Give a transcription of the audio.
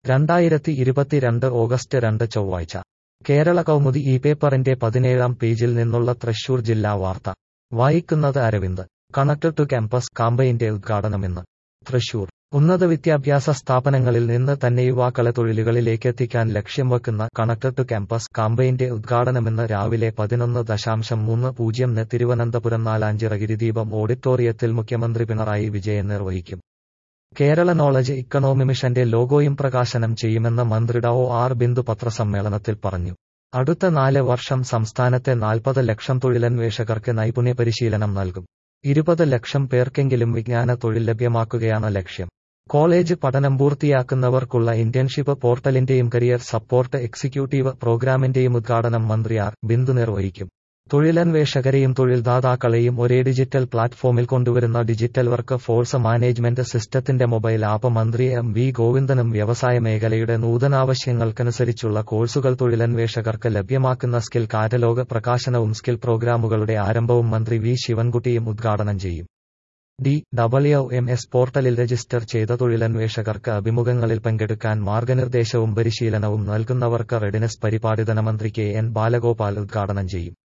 രണ്ടായിരത്തി ഇരുപത്തിരണ്ട് ഓഗസ്റ്റ് രണ്ട് ചൊവ്വാഴ്ച കേരള കൗമുദി ഈ പേപ്പറിന്റെ പതിനേഴാം പേജിൽ നിന്നുള്ള തൃശൂർ ജില്ലാ വാർത്ത വായിക്കുന്നത് അരവിന്ദ് കണക്ട് ടു ക്യാമ്പസ് കാമ്പയിന്റെ ഉദ്ഘാടനമിന്ന് തൃശൂർ ഉന്നത വിദ്യാഭ്യാസ സ്ഥാപനങ്ങളിൽ നിന്ന് തന്നെ യുവാക്കളെ തൊഴിലുകളിലേക്ക് എത്തിക്കാൻ ലക്ഷ്യം വെക്കുന്ന കണക്ട് ടു ക്യാമ്പസ് കാമ്പയിന്റെ ഉദ്ഘാടനമിന്ന് രാവിലെ പതിനൊന്ന് ദശാംശം മൂന്ന് പൂജ്യംന് തിരുവനന്തപുരം നാലാഞ്ചിറ ഗിരിദീപം ഓഡിറ്റോറിയത്തിൽ മുഖ്യമന്ത്രി പിണറായി വിജയൻ നിർവഹിക്കും കേരള നോളജ് ഇക്കണോമി മിഷന്റെ ലോഗോയും പ്രകാശനം ചെയ്യുമെന്ന് മന്ത്രി ഡോ ആർ ബിന്ദു പത്രസമ്മേളനത്തിൽ പറഞ്ഞു അടുത്ത നാല് വർഷം സംസ്ഥാനത്തെ നാൽപ്പത് ലക്ഷം തൊഴിലന്വേഷകർക്ക് നൈപുണ്യ പരിശീലനം നൽകും ഇരുപത് ലക്ഷം പേർക്കെങ്കിലും വിജ്ഞാന തൊഴിൽ ലഭ്യമാക്കുകയാണ് ലക്ഷ്യം കോളേജ് പഠനം പൂർത്തിയാക്കുന്നവർക്കുള്ള ഇന്റേൺഷിപ്പ് പോർട്ടലിന്റെയും കരിയർ സപ്പോർട്ട് എക്സിക്യൂട്ടീവ് പ്രോഗ്രാമിന്റെയും ഉദ്ഘാടനം മന്ത്രി ആർ ബിന്ദു നിർവഹിക്കും തൊഴിലന്വേഷകരെയും തൊഴിൽദാതാക്കളെയും ഒരേ ഡിജിറ്റൽ പ്ലാറ്റ്ഫോമിൽ കൊണ്ടുവരുന്ന ഡിജിറ്റൽ വർക്ക് ഫോഴ്സ് മാനേജ്മെന്റ് സിസ്റ്റത്തിന്റെ മൊബൈൽ ആപ്പ് മന്ത്രി എം വി ഗോവിന്ദനും വ്യവസായ മേഖലയുടെ നൂതനാവശ്യങ്ങൾക്കനുസരിച്ചുള്ള കോഴ്സുകൾ തൊഴിലന്വേഷകർക്ക് ലഭ്യമാക്കുന്ന സ്കിൽ കാറ്റലോഗ് പ്രകാശനവും സ്കിൽ പ്രോഗ്രാമുകളുടെ ആരംഭവും മന്ത്രി വി ശിവൻകുട്ടിയും ഉദ്ഘാടനം ചെയ്യും ഡി ഡബ്ല്യു എം എസ് പോർട്ടലിൽ രജിസ്റ്റർ ചെയ്ത തൊഴിലന്വേഷകർക്ക് അഭിമുഖങ്ങളിൽ പങ്കെടുക്കാൻ മാർഗനിർദ്ദേശവും പരിശീലനവും നൽകുന്നവർക്ക് റെഡിനെസ് പരിപാടി ധനമന്ത്രി കെ എൻ ബാലഗോപാൽ ഉദ്ഘാടനം ചെയ്യും